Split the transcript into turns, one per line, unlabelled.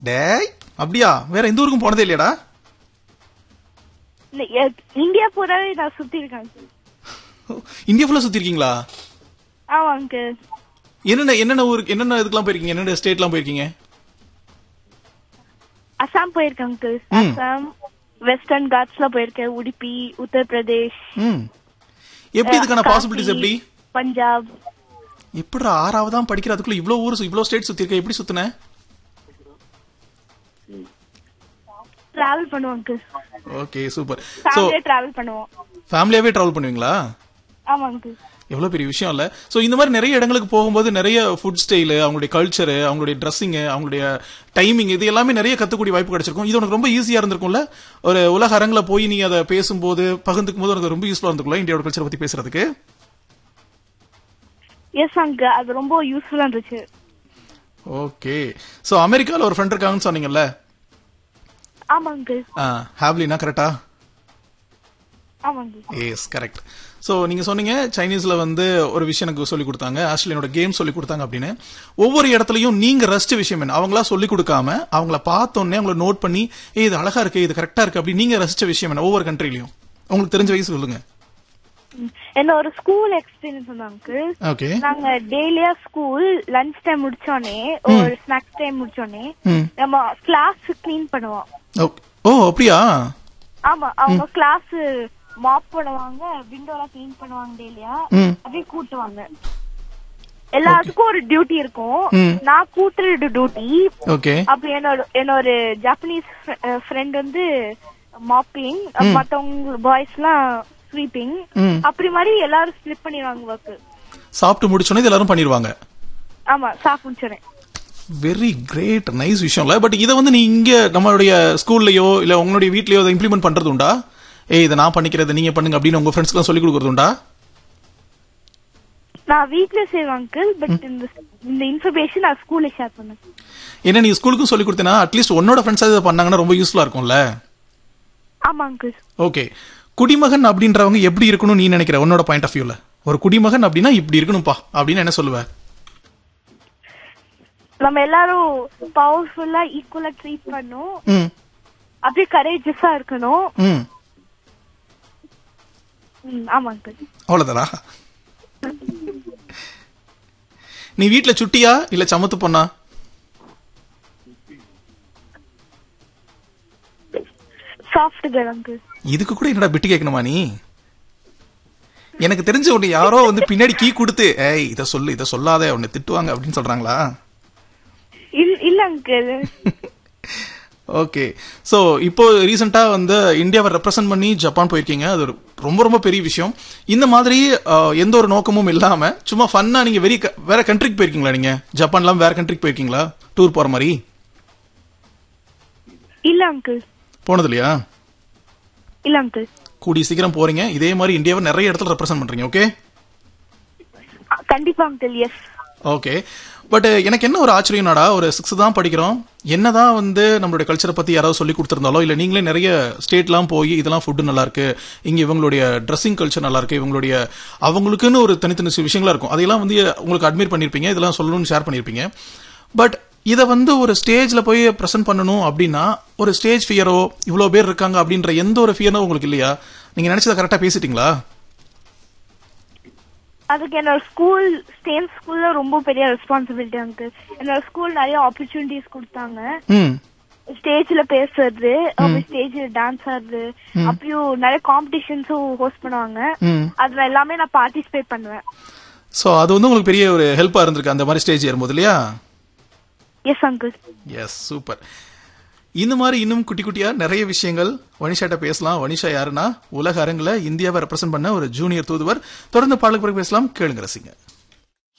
டேய் அப்படியா வேற எந்த ஊருக்கும் போனதே இல்லையாடா
இல்ல, எ- இந்தியா பூராவே நான் சுத்தி இருக்கேன் uncle.
இந்தியா ஃபுல்லா சுத்தி இருக்கீங்களா
ஆமா அங்கிள்
என்னென்ன என்னென்ன ஊருக்கு என்னென்ன இதுக்கெல்லாம் போயிருக்கீங்க என்னென்ன ஸ்டேட்லாம் போயிருக்கீங்க
அசாம் போயிருக்கேன் அங்கிள்
ம்.
அசாம் வெஸ்டர்ன் காட்ஸ்ல போயிருக்கேன் உடுப்பி உத்தரப்பிரதேஷ்
ம் எப்படி இதுக்கான
காசி,
பாசிபிலிட்டிஸ் எப்படி
பஞ்சாப்
எப்படிடா ஆறாவதான் படிக்கிறதுக்குள்ள இவ்வளவு ஊர் சு- இவ்வளவு ஸ்டேட் சுத்தி இருக்க எப்படி சுத்தின
டிராவல் பண்ணுவோம் அங்கிள்
ஓகே சூப்பர் சோ
ஃபேமிலியா டிராவல் பண்ணுவோம்
ஃபேமிலியாவே டிராவல் பண்ணுவீங்களா
ஆமா அங்கிள்
எவ்வளவு பெரிய விஷயம் இல்ல சோ இந்த மாதிரி நிறைய இடங்களுக்கு போகும்போது நிறைய ஃபுட் ஸ்டைல் அவங்களுடைய கல்ச்சர் அவங்களுடைய ட்ரெஸ்ஸிங் அவங்களுடைய டைமிங் இது எல்லாமே நிறைய கத்துக்கூடிய வாய்ப்பு கிடைச்சிருக்கும் இது உனக்கு ரொம்ப ஈஸியா இருந்திருக்கும்ல ஒரு உலக அரங்கில போய் நீ அதை பேசும்போது பகிர்ந்துக்கும் போது உனக்கு ரொம்ப யூஸ்ஃபுல்லா இருந்திருக்கும்ல இந்தியாவோட கல்ச்சர் பத்தி பேசுறதுக்கு
எஸ் அங்கிள் அது ரொம்ப யூஸ்ஃபுல்லா இருந்துச்சு
ஓகே சோ அமெரிக்கால ஒரு ஃப்ரெண்ட் இருக்காங்கன்னு சொன்னீங்கல்ல
ஆமா அங்கிள்
ஹேவ்லினா கரெக்டா
ஆமா அங்கிள்
எஸ் கரெக்ட் சோ நீங்க சொன்னீங்க சைனீஸ்ல வந்து ஒரு விஷயம் எனக்கு சொல்லி கொடுத்தாங்க ஆஸ்திரேலியனோட கேம் சொல்லி கொடுத்தாங்க அப்படின்னு ஒவ்வொரு இடத்துலயும் நீங்க ரசிச்ச விஷயம் என்ன அவங்களா சொல்லி கொடுக்காம அவங்கள பார்த்தோன்னே அவங்கள நோட் பண்ணி ஏய் இது அழகா இருக்கு இது கரெக்டா இருக்கு அப்படி நீங்க ரசிச்ச விஷயம் என்ன ஒவ்வொரு கண்ட்ரிலையும் உங்களுக்கு தெரிஞ்ச வயசு சொல்லுங்க
என்ன ஒரு ஸ்கூல் எக்ஸ்பீரியன்ஸ் வந்து அங்கிள்
ஓகே
நாங்க டெய்லியா ஸ்கூல் லஞ்ச் டைம் முடிச்சோடனே ஒரு ஸ்நாக்ஸ் டைம் முடிச்சோடனே
ம்
நம்ம கிளாஸ் கிளீன் பண்ணுவோம்
ஓ அப்படியா
ஆமா அவங்க கிளாஸ் மாப் பண்ணுவாங்க விண்டோலாம் கிளீன் பண்ணுவாங்க டெய்லியா
ம்
அப்படியே கூட்டுவாங்க எல்லாத்துக்கும் ஒரு டியூட்டி இருக்கும்
ம்.
நான் கூட்டுறது டியூட்டி
ஓகே
அப்படி என்னோட என்னோட ஜாப்பனீஸ் ஃப்ரெண்ட் வந்து மாப்பிங் மத்தவங்க பாய்ஸ் எல்லாம் ஸ்வீப்பிங்
ம்
அப்படி மாதிரி எல்லாரும் ஸ்லிப் பண்ணிடுவாங்க ஒர்க்
சாப்பிட்டு முடிச்சோன்னே இது எல்லாரும் பண்ணிடுவாங்க
ஆமா சாப்பிட்டு முடிச்சிடுறேன்
வெரி கிரேட் நைஸ் விஷயம்ல பட் இதை வந்து நீ இங்க நம்மளுடைய ஸ்கூல்லயோ இல்ல உங்களுடைய வீட்லயோ அதை இம்ப்ளிமெண்ட் பண்றது உண்டா ஏய் இதை நான் பண்ணிக்கிறத நீங்க பண்ணுங்க அப்படின்னு உங்க ஃப்ரெண்ட்ஸ்க்கு சொல்லி கொடுக்கறது உண்டா
நான் வீட்ல செய்வேன் அங்கிள் பட் இந்த இந்த இன்ஃபர்மேஷன் நான் ஸ்கூல்ல ஷேர் பண்ணேன்
ஏன்னா நீ ஸ்கூலுக்கும் சொல்லி கொடுத்தேன்னா அட்லீஸ்ட் உன்னோட ஃப்ரெண்ட்ஸ் இதை பண்ணாங்கன்னா ரொம்ப யூஸ்ஃபுல்லா இருக்கும்ல
ஆமா அங்கிள்
ஓகே குடிமகன் அப்படின்றவங்க எப்படி இருக்கணும்னு நீ நினைக்கிற உன்னோட பாயிண்ட் ஆஃப் வியூல ஒரு குடிமகன் அப்படின்னா இப்படி இருக்கணும்ப்பா அப்படின்னு என்ன சொல்லுவ
நம்ம எல்லாரும் பவர்ஃபுல்லா ஈக்குவலா ட்ரீட் பண்ணும்
ம்
அப்படியே கரேஜஸா இருக்கணும்
ம்
ம், ஆமா அங்கிள்
அவ்வளவுதானா நீ வீட்ல சுட்டியா இல்ல சமத்து பொண்ணா
சாஃப்ட் கேர்ள் அங்கிள்
இதுக்கு கூட என்னடா பிட்டு கேட்கணுமா நீ எனக்கு தெரிஞ்ச உன்னை யாரோ வந்து பின்னாடி கீ கொடுத்து ஏய் இத சொல்லு இத சொல்லாத உன்னை திட்டுவாங்க அப்படின்னு சொல்றாங்களா
இல்ல அங்கிள்
ஓகே சோ இப்போ ரீசெண்டா வந்து இந்தியாவை ரெப்ரசென்ட் பண்ணி ஜப்பான் போயிருக்கீங்க அது ஒரு ரொம்ப ரொம்ப பெரிய விஷயம் இந்த மாதிரி அஹ், எந்த ஒரு நோக்கமும் இல்லாம சும்மா ஃபன்னா நீங்க வெரி வேற கண்ட்ரிக்கு போயிருக்கீங்களா நீங்க ஜப்பான்லாம் வேற கண்ட்ரிக்கு போயிருக்கீங்களா டூர் போற மாதிரி
இல்ல அங்கிள்
போனது இல்லையா
இல்ல அங்கிள்
கூடிய சீக்கிரம் போறீங்க இதே மாதிரி இந்தியாவை நிறைய இடத்துல ரெப்ரசென்ட் பண்றீங்க ஓகே
கண்டிப்பா அங்கிள் எஸ்
ஓகே பட் எனக்கு என்ன ஒரு ஆச்சரியம்னாடா ஒரு சிக்ஸ் தான் படிக்கிறோம் என்னதான் வந்து நம்மளுடைய கல்ச்சரை பத்தி யாராவது சொல்லி கொடுத்திருந்தாலோ இல்ல நீங்களே நிறைய ஸ்டேட்லாம் போய் இதெல்லாம் ஃபுட்டு நல்லா இருக்கு இங்க இவங்களுடைய ட்ரெஸ்ஸிங் கல்ச்சர் நல்லா இருக்கு இவங்களுடைய அவங்களுக்குன்னு ஒரு தனித்தனி சில விஷயங்களா இருக்கும் அதையெல்லாம் வந்து உங்களுக்கு அட்மிட் பண்ணிருப்பீங்க இதெல்லாம் சொல்லணும்னு ஷேர் பண்ணிருப்பீங்க பட் இதை வந்து ஒரு ஸ்டேஜ்ல போய் ப்ரெசென்ட் பண்ணணும் அப்படின்னா ஒரு ஸ்டேஜ் ஃபியரோ இவ்வளவு பேர் இருக்காங்க அப்படின்ற எந்த ஒரு ஃபியரும் உங்களுக்கு இல்லையா நீங்க நினைச்சதை கரெக்டா பேசிட்டீங்களா
அதுக்கு என்னோட ஸ்கூல் ஸ்டேம் ஸ்கூல்ல ரொம்ப பெரிய ரெஸ்பான்சிபிலிட்டி அங்கிள் என்னோட ஸ்கூல் நிறைய ஆப்பர்ச்சுனிட்டிஸ் கொடுத்தாங்க
ம்
ஸ்டேஜ்ல பேசுறது ஸ்டேஜ்ல டான்ஸ் ஆடுறது அப்பயும் நிறைய காம்படிஷன்ஸும் ஹோஸ்ட் பண்ணுவாங்க
ம்
அதுல எல்லாமே நான் பார்ட்டிசிபேட் பண்ணுவேன்
சோ அது வந்து உங்களுக்கு பெரிய ஒரு ஹெல்ப்பா இருந்திருக்கு அந்த மாதிரி ஸ்டேஜ் ஏறும்போது இல்லையா
எஸ் அங்கிள்
எஸ் சூப்பர் இந்த மாதிரி இன்னும் குட்டி குட்டியா நிறைய விஷயங்கள் வனிஷாட்ட பேசலாம் வனிஷா யாருன்னா உலக அரங்குல இந்தியாவை ரெப்ரசென்ட் பண்ண ஒரு ஜூனியர் தூதுவர் தொடர்ந்து பாடலுக்கு பிறகு பேசலாம் கேளுங்க ரசிங்க